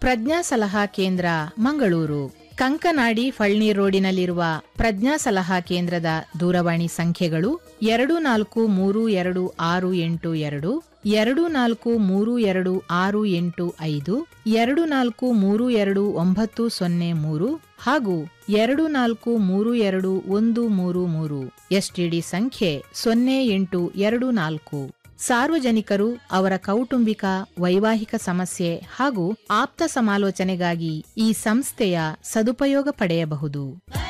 ಪ್ರಜ್ಞಾ ಸಲಹಾ ಕೇಂದ್ರ ಮಂಗಳೂರು ಕಂಕನಾಡಿ ಫಳ್ನಿ ರೋಡಿನಲ್ಲಿರುವ ಪ್ರಜ್ಞಾ ಸಲಹಾ ಕೇಂದ್ರದ ದೂರವಾಣಿ ಸಂಖ್ಯೆಗಳು ಎರಡು ನಾಲ್ಕು ಮೂರು ಎರಡು ಆರು ಎಂಟು ಎರಡು ಎರಡು ನಾಲ್ಕು ಮೂರು ಎರಡು ಆರು ಎಂಟು ಐದು ಎರಡು ನಾಲ್ಕು ಮೂರು ಎರಡು ಒಂಬತ್ತು ಸೊನ್ನೆ ಮೂರು ಹಾಗೂ ಎರಡು ನಾಲ್ಕು ಮೂರು ಎರಡು ಒಂದು ಮೂರು ಮೂರು ಎಸ್ಟಿಡಿ ಸಂಖ್ಯೆ ಸೊನ್ನೆ ಎಂಟು ಎರಡು ನಾಲ್ಕು ಸಾರ್ವಜನಿಕರು ಅವರ ಕೌಟುಂಬಿಕ ವೈವಾಹಿಕ ಸಮಸ್ಯೆ ಹಾಗೂ ಆಪ್ತ ಸಮಾಲೋಚನೆಗಾಗಿ ಈ ಸಂಸ್ಥೆಯ ಸದುಪಯೋಗ ಪಡೆಯಬಹುದು